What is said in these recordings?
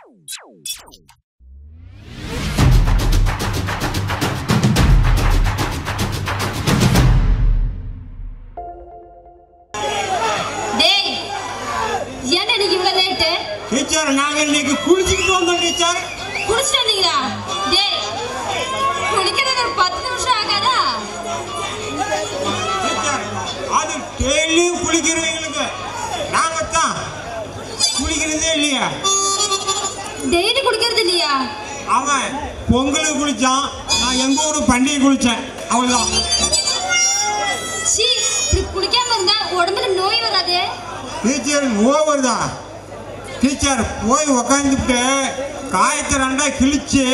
டேய் ஏன்டா இன்னைக்கு இவ்வளவு லேட்டு டீச்சர் நாங்க இன்னைக்கு குளிச்சுக்கிட்டு வந்தோம் டீச்சர் குடிச்சிட்டு வந்தீங்களா டேய் குளிக்கிறது ஒரு பத்து நிமிஷம் ஆகாதா டீச்சர் அது டெய்லியும் குளிக்கிறவங்களுக்கு நாங்க தான் குளிக்கிறதே இல்லையா டெய்லி குளிக்கிறது இல்லையா அவன் பொங்கலுக்கு குளிச்சான் நான் எங்க ஊரு பண்டிகை குளிச்சேன் அவ்வளவுதான் சீ இப்படி குளிக்காம இருந்தா உடம்புல நோய் வராது டீச்சர் நோய் வருதா டீச்சர் போய் உக்காந்துட்டு காயத்தை ரெண்டா கிழிச்சு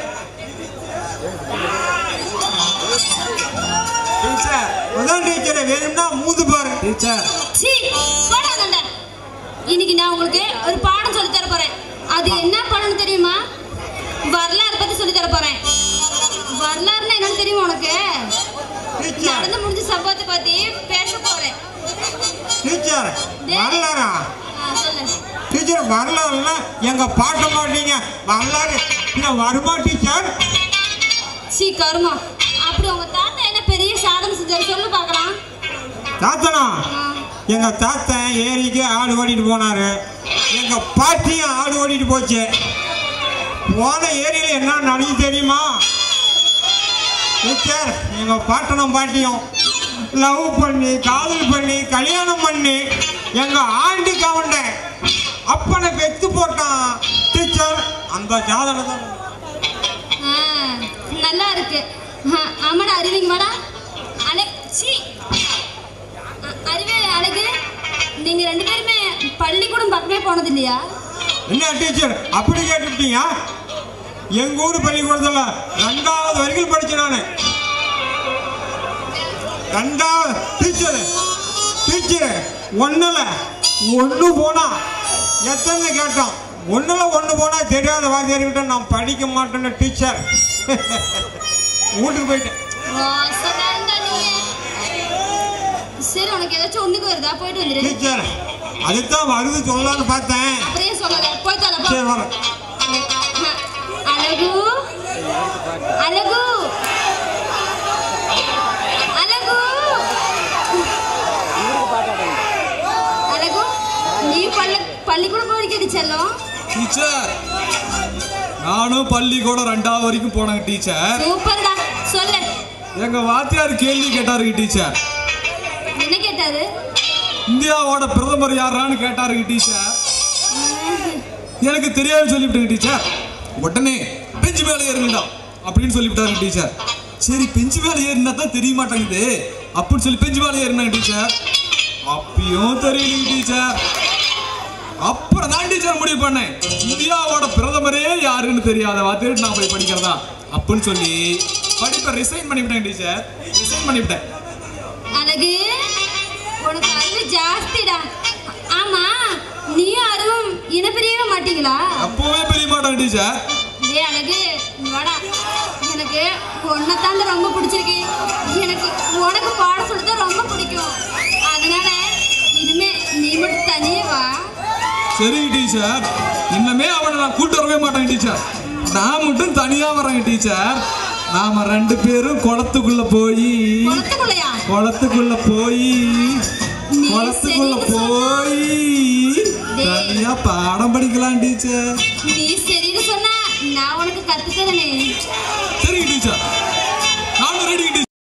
டீச்சர் அதான் டீச்சர் வேணும்னா மூந்து பாரு டீச்சர் சீ போடாதண்ட இன்னைக்கு நான் உங்களுக்கு ஒரு பாடம் சொல்லி தர போறேன் அது என்ன பாடம்னு தெரியுமா வரலாறு பத்தி சொல்லி தர போறேன் வரலாறுனா என்னன்னு தெரியுமா உனக்கு டீச்சர் நடந்து முடிஞ்ச சம்பவத்தை பத்தி பேச போறேன் டீச்சர் வரலாறா ஆ, சொல்லு டீச்சர் வரலாறுல எங்க பாட்ட மாட்டீங்க வரலாறு இன்னும் வருமா டீச்சர் சீ கருமா அப்படி உங்க தாத்தா என்ன பெரிய சாதனை செஞ்சாரு சொல்லு பார்க்கலாம் தாத்தனா ஆ, எங்க தாத்தன் ஏரிக்கு ஆடு ஓடிட்டு போனாரு எங்க பாட்டியும் ஆடு ஓடிட்டு போச்சு போன ஏரியில என்ன நடந்து தெரியுமா டீச்சர் எங்க பாட்டனும் பாட்டியும் லவ் பண்ணி காதல் பண்ணி கல்யாணம் பண்ணி எங்க ஆண்டி கவண்ட அப்பனை பெத்து போட்டான் டீச்சர் அந்த ஜாதகம் தான் ஆ, நல்லா இருக்கு ஆ, ஆமாடா அறிவிங்க வாடா அழகு சீ அ- அறிவே அழகு நீங்க ரெண்டு பேருமே பள்ளிக்கூடம் பக்கமே போனது இல்லையா என்ன டீச்சர் அப்படி கேட்டுட்டீங்க எங்க ஊர் பள்ளிக்கூடத்துல ரெண்டாவது வரைக்கும் படிச்சேன் நானு ரெண்டாவது டீச்சர் டீச்சர் ஒண்ணுல ஒண்ணு போனா எத்தனை கேட்டோம் ஒண்ணுல ஒண்ணு போனா தெரியாத வாத்தியார்கிட்ட நான் படிக்க மாட்டேன்னு டீச்சர் வீட்டுக்கு போயிட்டேன் மோசக்காரன்டா நீங்க. சரி உனக்கு ஏதாச்சும் ஒண்ணுக்கு வருதா போயிட்டு வந்துரு டீச்சர் அதுதான் வருது சொல்லலாம்னு பார்த்தேன் அப்படியே சொல்லல போயிட்டு வரல, சரி போ. வரேன் அழகு அழகு அழகு அழகு நீ பள்ளி பள்ளிக்கூடம் போயிருக்கடி செல்லம் டீச்சர் நானும் பள்ளிக்கூடம் ரெண்டாவது வரைக்கும் போனேங்க டீச்சர் சூப்பர்டா சொல்லு எங்க வாத்தியார் கேள்வி கேட்டாருங்க டீச்சர் என்ன கேட்டாரு இந்தியாவோட பிரதமர் யாரான்னு கேட்டாருங்க டீச்சர் எனக்கு தெரியாது சொல்லிவிட்டேங்க டீச்சர் உடனே பெஞ்சு மேலே ஏறுங்கடா அப்படின்னு சொல்லிவிட்டாருங்க டீச்சர் சரி பெஞ்சு மேலே ஏறினா தான் தெரிய மாட்டேங்குது அப்படின்னு சொல்லி பெஞ்சு மேலே ஏறினாங்க டீச்சர் அப்பயும் தெரியலைங்க டீச்சர் அப்புறம் தான் டீச்சர் முடிவு பண்ணேன் இந்தியாவோட பிரதமரே யாருன்னு தெரியாத வாத்தியார் நான் போய் படிக்கிறதா அப்படின்னு சொல்லி படிப்பை ரிசைன் பண்ணிவிட்டேன் டீச்சர் ரிசைன் பண்ணிவிட்டேன் அழகு உனக்கு அறிவு ஜாஸ்திடா ஆமா நீயும் அருவும் இனப்பிரியவே மாட்டீங்களா அப்பவே பெரிய மாட்டாங்க டீச்சர் டேய் அழகு இங்க வாடா எனக்கு உன்னை தாண்ட ரொம்ப பிடிச்சிருக்கு எனக்கு உனக்கு பாட சொல்லிட்டு ரொம்ப பிடிக்கும் அதனால இனிமே நீ மட்டும் தனியே வா சரி டீச்சர் இன்னமே அவனை நான் கூட்டு வரவே மாட்டேன் டீச்சர் நான் மட்டும் தனியா வரேங்க டீச்சர் நாம ரெண்டு பேரும் குளத்துக்குள்ள போய் குளத்துக்குள்ளையா குளத்துக்குள்ள போய் நீ குளத்துக்குள்ள சரின்னு சொன்னா. போய் டேய். தனியா பாடம் படிக்கலாம் டீச்சர் நீ சரின்னு சொன்னா நான் உனக்கு கத்துக்கிறேனே சரிங்க டீச்சர் நானும் ரெடி டீச்சர்